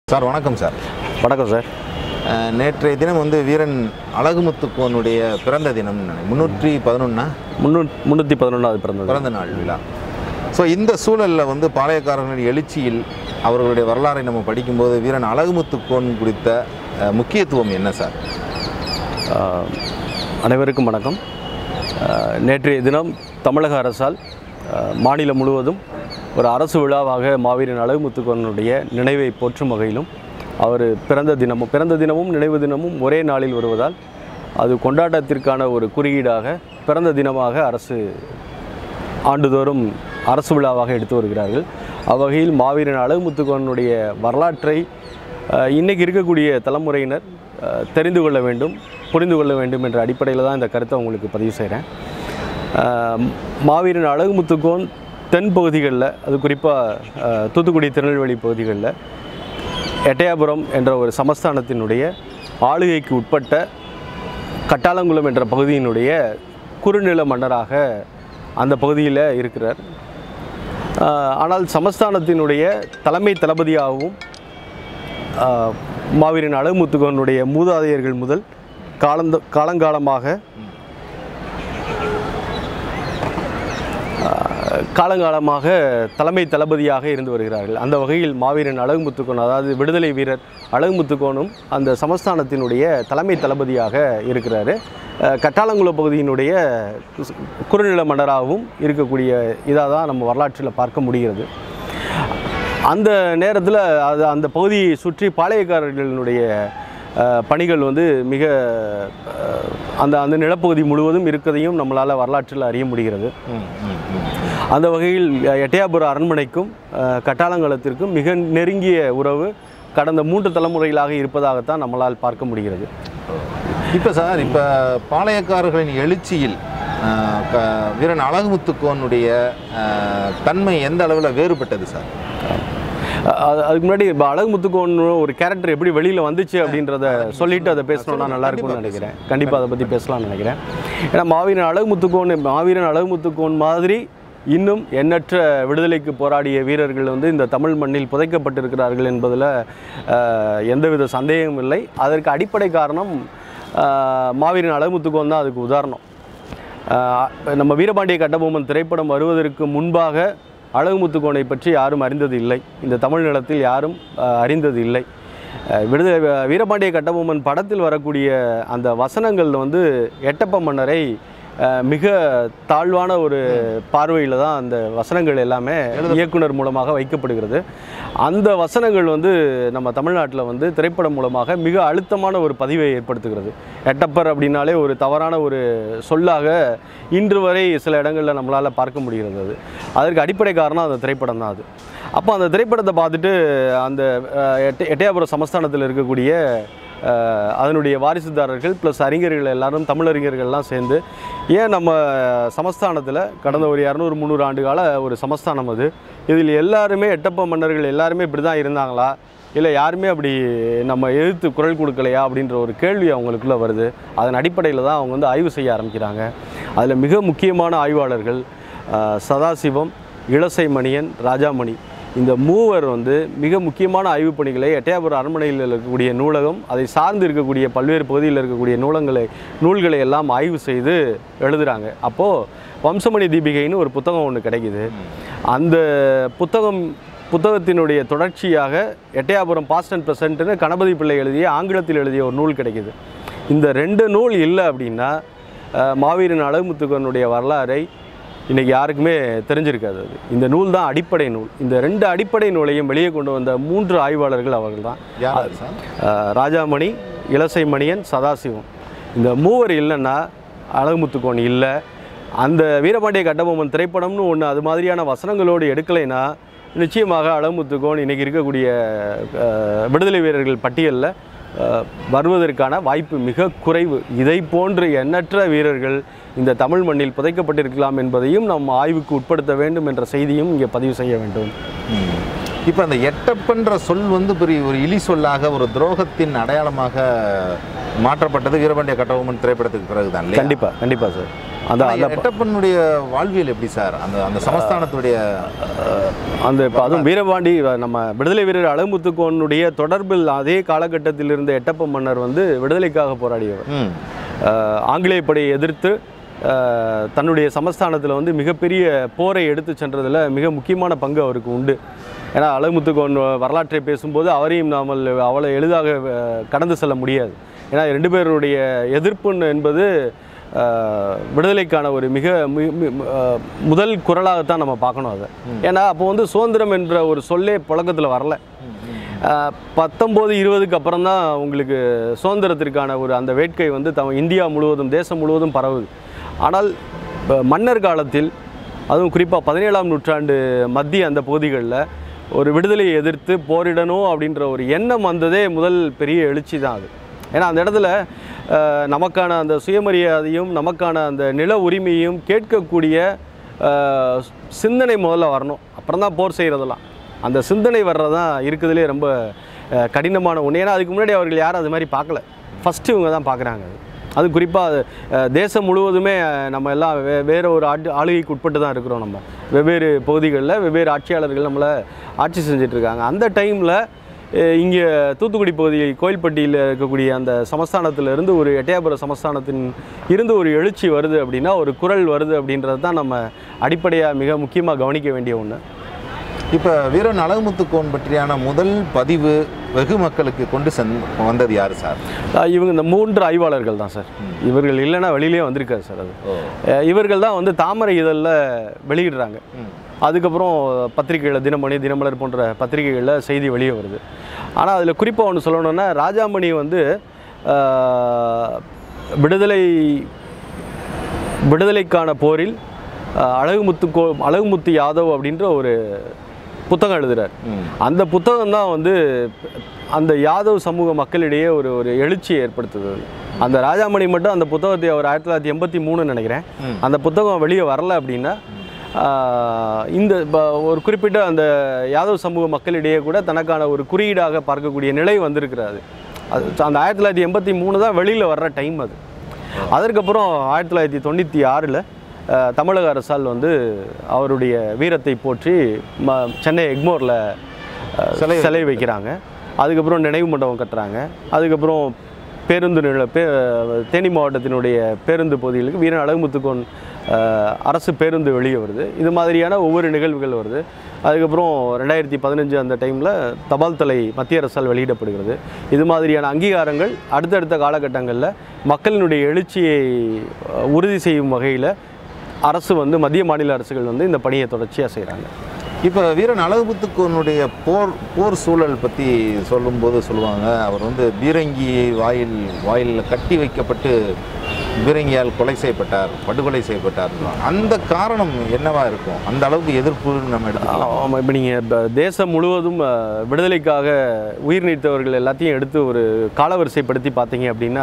Sir வணக்கம் sir வணக்கம் sir அஹ், நேற்றைய தினம் வந்து வீரன் அழகுமுத்துக்கோனுடைய பிறந்த தினம் முன்னூற்றி பதினொன்னா முன்னூ முந்நூற்றி பதினொன்றாவது பிறந்தது பிறந்த நாள் விழா ஸோ இந்த சூழலில் வந்து பாளையக்காரர்களின் எழுச்சியில் அவர்களுடைய வரலாறை நம்ம படிக்கும்போது வீரன் அழகுமுத்துக்கோன் குறித்த அஹ், முக்கியத்துவம் என்ன சார் ஆஹ், அனைவருக்கும் வணக்கம் ஆஹ், நேற்றைய தினம் தமிழக அரசால் ஆஹ், மாநிலம் முழுவதும் ஒரு அரசு விழாவாக மாவீரன் அழகுமுத்துக்கோனுடைய நினைவை போற்றும் வகையிலும் அவர் பிறந்த தினமும் பிறந்த தினமும் நினைவு தினமும் ஒரே நாளில் வருவதால் அது கொண்டாட்டத்திற்கான ஒரு குறியீடாக பிறந்த தினமாக அரசு ஆண்டுதோறும் அரசு விழாவாக எடுத்து வருகிறார்கள் அவ்வகையில் மாவீரன் அழகுமுத்துக்கோனுடைய வரலாற்றை அஹ், இன்னைக்கு இருக்கக்கூடிய தலைமுறையினர் அஹ், தெரிந்து கொள்ள வேண்டும் புரிந்து கொள்ள வேண்டும் என்ற அடிப்படையில் தான் இந்த கருத்தை உங்களுக்கு பதிவு செய்கிறேன் மாவீரன் அழகுமுத்துக்கோன் தென் பகுதிகளில் அது குறிப்பாக தூத்துக்குடி திருநெல்வேலி பகுதிகளில் எட்டயாபுரம் என்ற ஒரு சமஸ்தானத்தினுடைய ஆளுகைக்கு உட்பட்ட கட்டாலங்குளம் என்ற பகுதியினுடைய குறுநில மன்னராக அந்த பகுதியில் இருக்கிறார் ஆஹ் ஆனால் சமஸ்தானத்தினுடைய தலைமை தளபதியாகவும் ஆஹ் மாவீரன் அழகுமுத்துகனுடைய மூதாதையர்கள் முதல் காலந்த காலங்காலமாக ஆஹ் காலங்காலமாக தலைமை தளபதியாக இருந்து வருகிறார்கள் அந்த வகையில் மாவீரன் அழகுமுத்துக்கோன் அதாவது விடுதலை வீரர் அழகுமுத்துக்கோனும் அந்த சமஸ்தானத்தினுடைய தலைமை தளபதியாக இருக்கிறாரு ஆஹ் கட்டாளங்குள பகுதியினுடைய கு- குறுநில மன்னராகவும் இருக்கக்கூடிய இதாக தான் நம்ம வரலாற்றில் பார்க்க முடிகிறது அந்த நேரத்தில் அது அந்த பகுதியை சுற்றி பாளையக்காரர்களினுடைய அஹ், பணிகள் வந்து மிக அஹ், அந்த அந்த நிலப்பகுதி முழுவதும் இருக்கதையும் நம்மளால் வரலாற்றில் அறிய முடிகிறது அந்த வகையில் அஹ், எட்டயாபுர அரண்மனைக்கும் அஹ், கட்டாளங்களத்திற்கும் மிக நெருங்கிய உறவு கடந்த மூன்று தலைமுறைகளாக இருப்பதாகத்தான் நம்மளால் பார்க்க முடிகிறது இப்போ சார் இப்போ பாளையக்காரர்களின் எழுச்சியில் அஹ், க- வீரன் அழகுமுத்துக்கோனுடைய அஹ், தன்மை எந்த அளவில் வேறுபட்டது சார் அது அதுக்கு முன்னாடி இப்போ அழகுமுத்துக்கோன்னு ஒரு கேரக்டர் எப்படி வெளியில் வந்துச்சு அப்படின்றத சொல்லிட்டு அதை பேசணும்னா நல்லா இருக்கும்னு நினைக்கிறேன் கண்டிப்பாக அதை பற்றி பேசலாம்னு நினைக்கிறேன் ஏன்னா மாவீரன் அழகுமுத்துக்கோன் மாவீரன் அழகுமுத்துக்கோன் மாதிரி இன்னும் எண்ணற்ற விடுதலைக்கு போராடிய வீரர்கள் வந்து இந்த தமிழ் மண்ணில் புதைக்கப்பட்டிருக்கிறார்கள் என்பதில் அஹ், எந்தவித சந்தேகமும் இல்லை அதற்கு அடிப்படை காரணம் அஹ், மாவீரன் அழகுமுத்துக்கோன் தான் அதுக்கு உதாரணம் ஆஹ் நம்ம வீரபாண்டிய கட்டபொம்மன் திரைப்படம் வருவதற்கு முன்பாக அழகுமுத்துக்கோனை பற்றி யாரும் அறிந்தது இல்லை இந்த தமிழ் நிலத்தில் யாரும் ஆஹ் அறிந்தது இல்லை ஆஹ் விடுதலை வீரபாண்டிய கட்டபொம்மன் படத்தில் வரக்கூடிய அந்த வசனங்கள் வந்து எட்டப்ப மன்னரை ஆஹ் மிக தாழ்வான ஒரு பார்வையில் தான் அந்த வசனங்கள் எல்லாமே இயக்குனர் மூலமாக வைக்கப்படுகிறது அந்த வசனங்கள் வந்து நம்ம தமிழ்நாட்டில் வந்து திரைப்படம் மூலமாக மிக அழுத்தமான ஒரு பதிவை ஏற்படுத்துகிறது எட்டப்பர் அப்படின்னாலே ஒரு தவறான ஒரு சொல்லாக இன்று வரை சில இடங்களில் நம்மளால் பார்க்க முடிகிறது அது அதற்கு அடிப்படை காரணம் அந்த திரைப்படம் தான் அது அப்போ அந்த திரைப்படத்தை பார்த்துட்டு அந்த அஹ், எட்ட எட்டயாபுரம் சமஸ்தானத்தில் இருக்கக்கூடிய அஹ், அதனுடைய வாரிசுதாரர்கள் ப்ளஸ் அறிஞர்கள் எல்லாரும் தமிழறிஞர்கள்லாம் சேர்ந்து ஏன் நம்ம சமஸ்தானத்தில் கடந்த ஒரு இரநூறு முந்நூறு ஆண்டு கால ஒரு சமஸ்தானம் அது இதில் எல்லாருமே எட்டப்ப மன்னர்கள் எல்லாருமே இப்படி தான் இருந்தாங்களா இல்லை யாருமே அப்படி நம்ம எதிர்த்து குரல் கொடுக்கலையா அப்படின்ற ஒரு கேள்வி அவங்களுக்குள்ளே வருது அதன் அடிப்படையில் தான் அவங்க வந்து ஆய்வு செய்ய ஆரம்பிக்கிறாங்க அதில் மிக முக்கியமான ஆய்வாளர்கள் அஹ், சதாசிவம் இளசை மணியன் ராஜாமணி இந்த மூவர் வந்து மிக முக்கியமான ஆய்வுப் பணிகளை எட்டயாபுரம் அரண்மனையில் இருக்கக்கூடிய நூலகம் அதை சார்ந்து இருக்கக்கூடிய பல்வேறு பகுதியில் இருக்கக்கூடிய நூலங்களை நூல்களை எல்லாம் ஆய்வு செய்து எழுதுகிறாங்க அப்போது வம்சமணி தீபிகைன்னு ஒரு புத்தகம் ஒன்று கிடைக்குது அந்த புத்தகம் புத்தகத்தினுடைய தொடர்ச்சியாக எட்டயாபுரம் பாஸ்ட் அண்ட் ப்ரெசன்ட்னு கணபதி பிள்ளை எழுதிய ஆங்கிலத்தில் எழுதிய ஒரு நூல் கிடைக்குது இந்த ரெண்டு நூல் இல்லை அப்படின்னா அஹ், மாவீரன் அழகுமுத்துக்கனுடைய வரலாறை இன்றைக்கி யாருக்குமே தெரிஞ்சிருக்காது அது இந்த நூல் தான் அடிப்படை நூல் இந்த ரெண்டு அடிப்படை நூலையும் வெளியே கொண்டு வந்த மூன்று ஆய்வாளர்கள் அவர்கள் தான் யார் அது சார் அஹ், ராஜாமணி இளசை மணியன் சதாசிவம் இந்த மூவர் இல்லைன்னா அழகுமுத்துக்கோன் இல்லை அந்த வீரபாண்டிய கட்டபொம்மன் திரைப்படம்னு ஒன்று அது மாதிரியான வசனங்களோடு எடுக்கலைன்னா நிச்சயமாக அழகுமுத்துக்கோன் இன்றைக்கி இருக்கக்கூடிய அஹ், விடுதலை வீரர்கள் பட்டியலில் அஹ், வருவதற்கான வாய்ப்பு மிக குறைவு இதை போன்று எண்ணற்ற வீரர்கள் இந்த தமிழ் மண்ணில் புதைக்கப்பட்டிருக்கலாம் என்பதையும் நாம் ஆய்வுக்கு உட்படுத்த வேண்டும் என்ற செய்தியும் இங்கே பதிவு செய்ய வேண்டும் இப்போ அந்த எட்டப்பன்ற சொல் வந்து பெரிய ஒரு இலி சொல்லாக ஒரு துரோகத்தின் அடையாளமாக மாற்றப்பட்டது வீரபாண்டிய கட்டபொம்மன் திரைப்படத்துக்கு பிறகுதான் இல்லையா? கண்டிப்பாக கண்டிப்பாக சார் அந்த ஆனா, அந்த எட்டப்பனுடைய வாழ்வியல் எப்படி சார் அந்த அந்த சமஸ்தானத்துடைய அந்த இப்போ அதுவும் வீரபாண்டி நம்ம விடுதலை வீரர் அழகுமுத்துக்கோனுடைய தொடர்பில் அதே காலகட்டத்தில் இருந்த எட்டப்ப மன்னர் வந்து விடுதலைக்காக போராடியவர் ம் அஹ், ஆங்கிலேய படையை எதிர்த்து அஹ், தன்னுடைய சமஸ்தானத்தில் வந்து மிகப்பெரிய போரை எடுத்து சென்றதில் மிக முக்கியமான பங்கு அவருக்கு உண்டு ஏன்னா அழகுமுத்துக்கோன் வரலாற்றை பேசும்போது அவரையும் நாமல் அவ்வளோ எளிதாக அஹ், கடந்து செல்ல முடியாது ஏன்னா ரெண்டு பேருடைய எதிர்ப்புன்னு என்பது அஹ், விடுதலைக்கான ஒரு மிக மி- மி- அஹ், முதல் குரலாகத்தான் நம்ம பார்க்கணும் அதை ஏன்னா அப்போ வந்து சுதந்திரம் என்ற ஒரு சொல்லே புழக்கத்தில் வரல அஹ், பத்தொம்போது இருபதுக்கு அப்புறம் தான் உங்களுக்கு சுதந்திரத்திற்கான ஒரு அந்த வேட்கை வந்து தம் இந்தியா முழுவதும் தேசம் முழுவதும் பரவுது ஆனால் ப- மன்னர் காலத்தில் அதுவும் குறிப்பாக பதினேழாம் நூற்றாண்டு மத்திய அந்த பகுதிகளில் ஒரு விடுதலையை எதிர்த்து போரிடணும் அப்படின்ற ஒரு எண்ணம் வந்ததே முதல் பெரிய எழுச்சி தான் அது ஏன்னா அந்த இடத்துல அஹ், நமக்கான அந்த சுயமரியாதையும் நமக்கான அந்த நில உரிமையும் கேட்கக்கூடிய அஹ், சிந்தனை முதல்ல வரணும் அப்புறம் தான் போர் செய்கிறதெல்லாம் அந்த சிந்தனை வர்றது தான் இருக்கிறதுலே ரொம்ப அஹ், கடினமான ஒன்று ஏன்னா அதுக்கு முன்னாடி அவர்கள் யாரும் அது மாதிரி பார்க்கல ஃபஸ்ட்டு இவங்க தான் பார்க்குறாங்க அது குறிப்பாக தேசம் முழுவதுமே அஹ், நம்ம எல்லாம் வே வேறு ஒரு ஆட்டு ஆளுகைக்கு உட்பட்டு தான் இருக்கிறோம் நம்ம வெவ்வேறு பகுதிகளில் வெவ்வேறு ஆட்சியாளர்கள் நம்மளை ஆட்சி செஞ்சுட்டு இருக்காங்க அந்த டைமில் இங்கே தூத்துக்குடி பகுதி கோயில்பட்டியில் இருக்கக்கூடிய அந்த சமஸ்தானத்துல இருந்து ஒரு எட்டயபுர சமஸ்தானத்தின் இருந்து ஒரு எழுச்சி வருது அப்படின்னா ஒரு குரல் வருது அப்படின்றது தான் நம்ம அடிப்படையாக மிக முக்கியமாக கவனிக்க வேண்டிய ஒன்று இப்போ வீரன் அழகுமுத்துக்கோன் பற்றியான முதல் பதிவு வெகு மக்களுக்கு கொண்டு சென் வந்தது யார் சார் அஹ் இவங்க இந்த மூன்று ஆய்வாளர்கள் தான் சார் இவர்கள் இல்லைன்னா வெளியிலே வந்திருக்காரு சார் அது ஓ அஹ் இவர்கள் தான் வந்து தாமரை இதழில் வெளியிடுறாங்க ம். அதுக்கப்புறம் பத்திரிகைகளில் தினமணி தினமலர் போன்ற பத்திரிகைகளில் செய்தி வெளியே வருது ஆனால் அதில் குறிப்பாக ஒன்று சொல்லணும்னா ராஜாமணி வந்து அஹ், விடுதலை விடுதலைக்கான போரில் அஹ், அழகுமுத்து கோ அழகுமுத்து யாதவ் அப்படின்ற ஒரு புத்தகம் எழுதுறார் ம் அந்த புத்தகம் தான் வந்து அந்த யாதவ் சமூக மக்களிடையே ஒரு ஒரு எழுச்சியை ஏற்படுத்துது அந்த ராஜாமணி மட்டும் அந்த புத்தகத்தை அவர் ஆயிரத்தி தொள்ளாயிரத்தி எண்பத்தி மூணு நினைக்கிறேன் ம். அந்த புத்தகம் வெளியே வரல அப்படின்னா ஆஹ், இந்த ப- ஒரு குறிப்பிட்ட அந்த யாதவ் சமூக மக்களிடையே கூட தனக்கான ஒரு குறியீடாக பார்க்கக்கூடிய நிலை வந்திருக்கிறாரு அது அந்த ஆயிரத்தி தொள்ளாயிரத்தி எண்பத்தி மூணு தான் வெளியில் வர்ற டைம் அது அதற்கப்புறம் ஆயிரத்தி தொள்ளாயிரத்தி தொண்ணூற்றி ஆறில் தமிழக அரசால் வந்து அவருடைய வீரத்தை போற்றி ம சென்னை எக்மோரில் சிலை சிலை வைக்கிறாங்க அதுக்கப்புறம் நினைவு மண்டபம் கட்டுறாங்க அதுக்கப்புறம் பேருந்து நில பே தேனி மாவட்டத்தினுடைய பேருந்து பகுதிகளுக்கு வீரன் அழகுமுத்துக்கோன் அஹ், அரசு பேருந்து வெளியே வருது இது மாதிரியான ஒவ்வொரு நிகழ்வுகள் வருது அதுக்கப்புறம் ரெண்டாயிரத்தி பதினஞ்சு அந்த டைமில் தபால் தலை மத்திய அரசால் வெளியிடப்படுகிறது இது மாதிரியான அங்கீகாரங்கள் அடுத்தடுத்த காலகட்டங்களில் மக்களினுடைய எழுச்சியை அஹ், உறுதி செய்யும் வகையில் அரசு வந்து மத்திய மாநில அரசுகள் வந்து இந்த பணியை தொடர்ச்சியாக செய்கிறாங்க இப்போ வீரன் அழகுமுத்துக்கோனுடைய போர் போர் சூழல் பற்றி சொல்லும்போது சொல்லுவாங்க அவர் வந்து பீரங்கி வாயில் வாயிலில் கட்டி வைக்கப்பட்டு பீரங்கியால் கொலை செய்யப்பட்டார் படுகொலை செய்யப்பட்டார் அந்த காரணம் என்னவா இருக்கும் அந்த அளவுக்கு எதிர்ப்பு நம்ம எடுத்துக்கலாம் ஆமாம் இப்போ நீங்கள் தேசம் முழுவதும் அஹ், விடுதலைக்காக உயிர் நீத்தவர்கள் எல்லாத்தையும் எடுத்து ஒரு காலவரிசைப்படுத்தி பார்த்தீங்க அப்படின்னா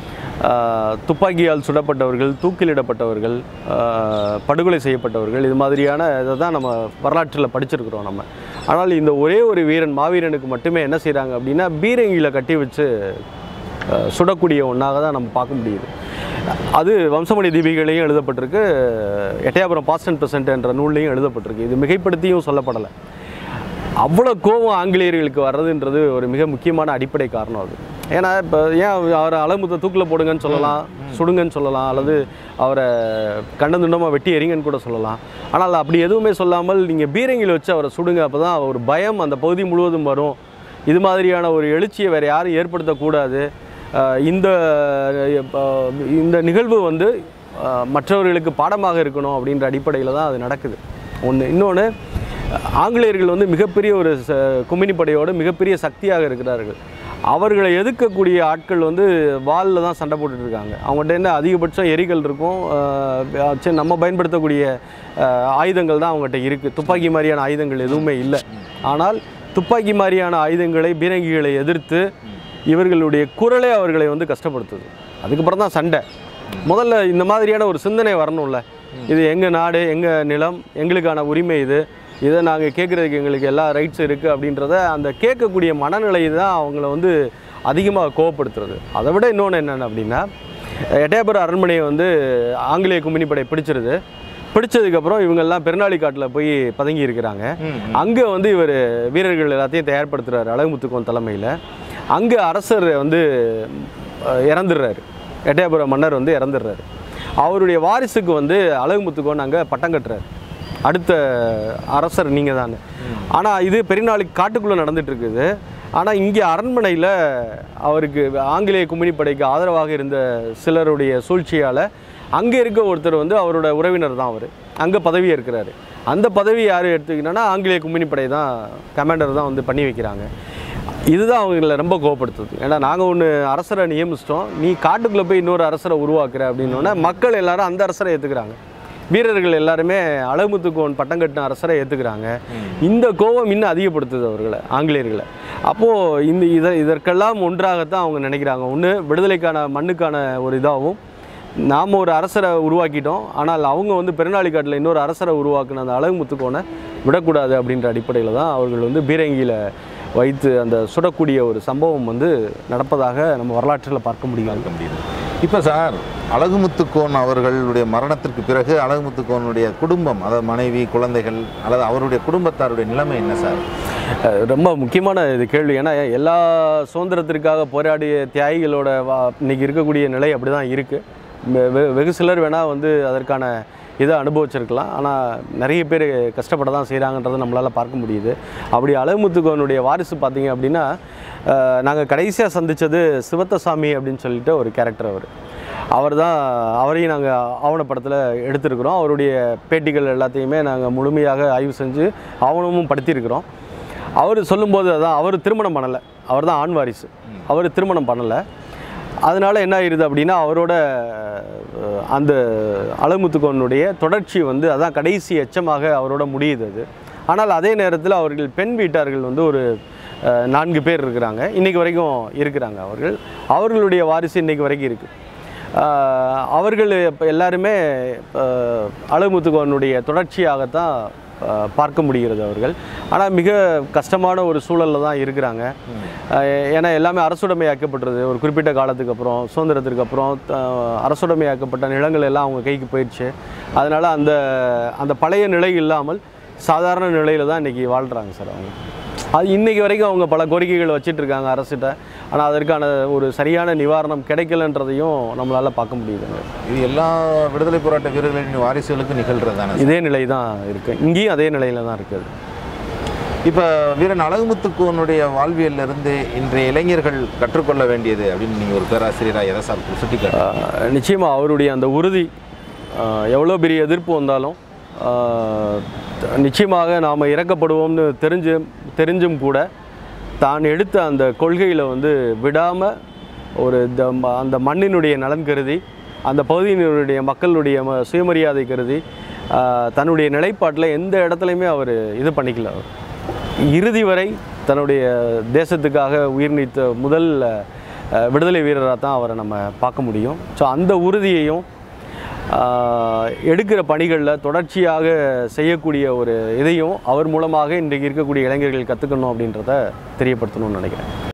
அஹ், துப்பாக்கியால் சுடப்பட்டவர்கள் தூக்கிலிடப்பட்டவர்கள் அஹ், படுகொலை செய்யப்பட்டவர்கள் இது மாதிரியான இதை தான் நம்ம வரலாற்றில் படிச்சிருக்கிறோம் நம்ம ஆனால் இந்த ஒரே ஒரு வீரன் மாவீரனுக்கு மட்டுமே என்ன செய்கிறாங்க அப்படின்னா பீரங்கியில் கட்டி வச்சு அஹ், சுடக்கூடிய ஒன்றாக தான் நம்ம பார்க்க முடியுது அது வம்சமணி தீபிகளையும் எழுதப்பட்டிருக்கு எட்டயபுரம் பாஸ்ட் அண்ட் ப்ரெசன்ட் என்ற நூல்லையும் எழுதப்பட்டிருக்கு இது மிகைப்படுத்தியும் சொல்லப்படலை அவ்வளோ கோபம் ஆங்கிலேயர்களுக்கு வர்றதுன்றது ஒரு மிக முக்கியமான அடிப்படை காரணம் அது ஏன்னா இப்போ ஏன் அவரை அலமுத்த தூக்கில் போடுங்கன்னு சொல்லலாம் சுடுங்கன்னு சொல்லலாம் அல்லது அவரை கண்டந்துண்டமாக வெட்டி எறிங்கன்னு கூட சொல்லலாம் ஆனால் அப்படி எதுவுமே சொல்லாமல் நீங்கள் பீரங்கியில் வச்சு அவரை சுடுங்க அப்போ தான் ஒரு பயம் அந்த பகுதி முழுவதும் வரும் இது மாதிரியான ஒரு எழுச்சியை வேறு யாரும் ஏற்படுத்தக்கூடாது அஹ் இந்த அஹ் இந்த நிகழ்வு வந்து அஹ் மற்றவர்களுக்கு பாடமாக இருக்கணும் அப்படின்ற அடிப்படையில் தான் அது நடக்குது ஒன்று இன்னொன்று ஆங்கிலேயர்கள் வந்து மிகப்பெரிய ஒரு ச கும்பினி படையோடு மிகப்பெரிய சக்தியாக இருக்கிறார்கள் அவர்களை எதிர்க்கக்கூடிய ஆட்கள் வந்து வாலில் தான் சண்டை போட்டுட்டு இருக்காங்க அவங்கள்ட்ட என்ன அதிகபட்சம் எரிகள் இருக்கும் அஹ் சரி, நம்ம பயன்படுத்தக்கூடிய அஹ், ஆயுதங்கள் தான் அவங்ககிட்ட இருக்குது துப்பாக்கி மாதிரியான ஆயுதங்கள் எதுவுமே இல்லை ஆனால் துப்பாக்கி மாதிரியான ஆயுதங்களை பீரங்கிகளை எதிர்த்து இவர்களுடைய குரலே அவர்களை வந்து கஷ்டப்படுத்துது அதுக்கப்புறம் தான் சண்டை முதல்ல இந்த மாதிரியான ஒரு சிந்தனை வரணும்ல இது எங்கள் நாடு எங்கள் நிலம் எங்களுக்கான உரிமை இது இதை நாங்கள் கேட்குறதுக்கு எங்களுக்கு எல்லா ரைட்ஸும் இருக்குது அப்படின்றத அந்த கேட்கக்கூடிய மனநிலை தான் அவங்கள வந்து அதிகமாக கோவப்படுத்துறது அதை விட இன்னொன்று என்னென்ன அப்படின்னா எட்டயபுரம் அரண்மனையை வந்து ஆங்கிலேய கும்பினி படை பிடிச்சிருது பிடிச்சதுக்கப்புறம் இவங்கெல்லாம் பெருநாளி காட்டில் போய் பதுங்கி இருக்கிறாங்க ம், அங்கே வந்து இவர் வீரர்கள் எல்லாத்தையும் தயார்படுத்துகிறார் அழகுமுத்துக்கோன் தலைமையில் அங்கே அரசர் வந்து அஹ், இறந்துடுறாரு எட்டயபுரம் மன்னர் வந்து இறந்துடுறாரு அவருடைய வாரிசுக்கு வந்து அழகுமுத்துக்கோன் அங்கே பட்டம் கட்டுறாரு அடுத்த அரசர் நீங்கள் தான் ஆனால் இது பெருநாளைக்கு காட்டுக்குள்ளே நடந்துட்டு இருக்குது ஆனால் இங்கே அரண்மனையில் அவருக்கு ஆங்கிலேய கும்பினி படைக்கு ஆதரவாக இருந்த சிலருடைய சூழ்ச்சியால் அங்கே இருக்க ஒருத்தர் வந்து அவரோட உறவினர் தான் அவர் அங்கே பதவி இருக்கிறாரு அந்த பதவி யார் எடுத்துக்கிட்டோன்னா ஆங்கிலேய கும்பினி படை தான் கமாண்டர் தான் வந்து பண்ணி வைக்கிறாங்க இதுதான் அவங்கள ரொம்ப கோவப்படுத்துது ஏன்னா நாங்கள் ஒன்று அரசரை நியமிச்சிட்டோம் நீ காட்டுக்குள்ளே போய் இன்னொரு அரசரை உருவாக்குற அப்படின்னோடனே மக்கள் எல்லாரும் அந்த அரசரை ஏற்றுக்கிறாங்க வீரர்கள் எல்லாருமே அழகுமுத்துக்கோன் பட்டம் கட்டின அரசரை ஏற்றுக்கிறாங்க இந்த கோபம் இன்னும் அதிகப்படுத்துது அவர்களை ஆங்கிலேயர்களை அப்போது இந்த இதை இதற்கெல்லாம் ஒன்றாகத்தான் அவங்க நினைக்கிறாங்க ஒன்று விடுதலைக்கான மண்ணுக்கான ஒரு இதாகவும் நாம் ஒரு அரசரை உருவாக்கிட்டோம் ஆனால் அவங்க வந்து பெருநாளிக்காட்டில் இன்னொரு அரசரை உருவாக்குன அந்த அழகுமுத்துக்கோனை விடக்கூடாது அப்படின்ற அடிப்படையில் தான் அவர்கள் வந்து பீரங்கியில் வைத்து அந்த சுடக்கூடிய ஒரு சம்பவம் வந்து நடப்பதாக நம்ம வரலாற்றில் பார்க்க முடியும் பார்க்க முடியுது இப்போ சார் அழகுமுத்துக்கோன் அவர்களுடைய மரணத்திற்கு பிறகு அழகுமுத்துக்கோனுடைய குடும்பம் அதாவது மனைவி குழந்தைகள் அல்லது அவருடைய குடும்பத்தாருடைய நிலைமை என்ன சார் அஹ் ரொம்ப முக்கியமான இது கேள்வி ஏன்னா எல்லா சுதந்திரத்திற்காக போராடிய தியாகிகளோட வா இன்னைக்கு இருக்கக்கூடிய நிலை அப்படி தான் இருக்குது வெகு சிலர் வேணால் வந்து அதற்கான இதை அனுபவிச்சிருக்கலாம் ஆனால் நிறைய பேர் கஷ்டப்பட தான் செய்கிறாங்கன்றதை நம்மளால் பார்க்க முடியுது அப்படி அழகுமுத்துக்கோனுடைய வாரிசு பார்த்தீங்க அப்படின்னா நாங்கள் கடைசியாக சந்தித்தது சிவத்தசாமி அப்படின்னு சொல்லிட்டு ஒரு கேரக்டர் அவர் அவர் தான் அவரையும் நாங்கள் ஆவணப்படத்தில் எடுத்திருக்கிறோம் அவருடைய பேட்டிகள் எல்லாத்தையுமே நாங்கள் முழுமையாக ஆய்வு செஞ்சு ஆவணமும் படுத்தியிருக்கிறோம் அவர் சொல்லும்போது அதான் அவர் திருமணம் பண்ணலை அவர் தான் ஆண் வாரிசு அவர் திருமணம் பண்ணலை அதனால என்ன ஆயிருது அப்படின்னா அவரோட அஹ், அந்த அழகுமுத்துக்கோனுடைய தொடர்ச்சி வந்து அதான் கடைசி எச்சமாக அவரோட முடியுது அது ஆனால் அதே நேரத்தில் அவர்கள் பெண் வீட்டார்கள் வந்து ஒரு அஹ், நான்கு பேர் இருக்கிறாங்க இன்றைக்கி வரைக்கும் இருக்கிறாங்க அவர்கள் அவர்களுடைய வாரிசு இன்றைக்கி வரைக்கும் இருக்குது ஆஹ் அவர்கள் இப்போ எல்லாருமே ஆஹ் அழகுமுத்துக்கோனுடைய தொடர்ச்சியாகத்தான் ஆஹ் பார்க்க முடிகிறது அவர்கள் ஆனால் மிக கஷ்டமான ஒரு சூழலில் தான் இருக்கிறாங்க ஆஹ் ஏன்னா எல்லாமே அரசுடைமையாக்கப்பட்டது ஒரு குறிப்பிட்ட காலத்துக்கு அப்புறம் சுதந்திரத்திற்கு அப்புறம் ஆஹ் அரசுடைமையாக்கப்பட்ட நிலங்கள் எல்லாம் அவங்க கைக்கு போயிடுச்சு அதனால் அந்த அந்த பழைய நிலை இல்லாமல் சாதாரண நிலையில் தான் இன்றைக்கி வாழ்கிறாங்க சார் அவங்க அது இன்னைக்கு வரைக்கும் அவங்க பல கோரிக்கைகள் வச்சிட்டு இருக்காங்க அரசிட்ட ஆனால் அதற்கான ஒரு சரியான நிவாரணம் கிடைக்கலன்றதையும் நம்மளால் பார்க்க முடியுதுங்க இது எல்லா விடுதலை போராட்ட வீரர்களின் வாரிசுகளுக்கும் நிகழ்கிறது தானே இதே நிலை தான் இருக்குது இங்கேயும் அதே நிலையில் தான் இருக்குது இப்போ வீரன் அழகுமுத்துக்கோனுடைய வாழ்வியல்ல இருந்து இன்றைய இளைஞர்கள் கற்றுக்கொள்ள வேண்டியது அப்படின்னு நீங்கள் ஒரு பேராசிரியராக எதை சார் சுட்டிக்காட்டு ஆஹ் நிச்சயமா அவருடைய அந்த உறுதி ஆஹ் எவ்வளோ பெரிய எதிர்ப்பு வந்தாலும் ஆஹ் த- நிச்சயமாக நாம் இறக்கப்படுவோம்னு தெரிஞ்சு தெரிஞ்சும் கூட தான் எடுத்த அந்த கொள்கையில் வந்து விடாமல் ஒரு த ம- அந்த மண்ணினுடைய நலன் கருதி அந்த பகுதியினுடைய மக்களுடைய ம- சுயமரியாதை கருதி ஆஹ் தன்னுடைய நிலைப்பாட்டில் எந்த இடத்துலையுமே அவர் இது பண்ணிக்கல அவர் இறுதி வரை தன்னுடைய தேசத்துக்காக உயிர் நீத்த முதல் அஹ், விடுதலை வீரராக தான் அவரை நம்ம பார்க்க முடியும் ஸோ அந்த உறுதியையும் ஆஹ், எடுக்கிற பணிகளில் தொடர்ச்சியாக செய்யக்கூடிய ஒரு இதையும் அவர் மூலமாக இன்றைக்கு இருக்கக்கூடிய இளைஞர்கள் கற்றுக்கணும் அப்படின்றத தெரியப்படுத்தணும்னு நினைக்கிறேன்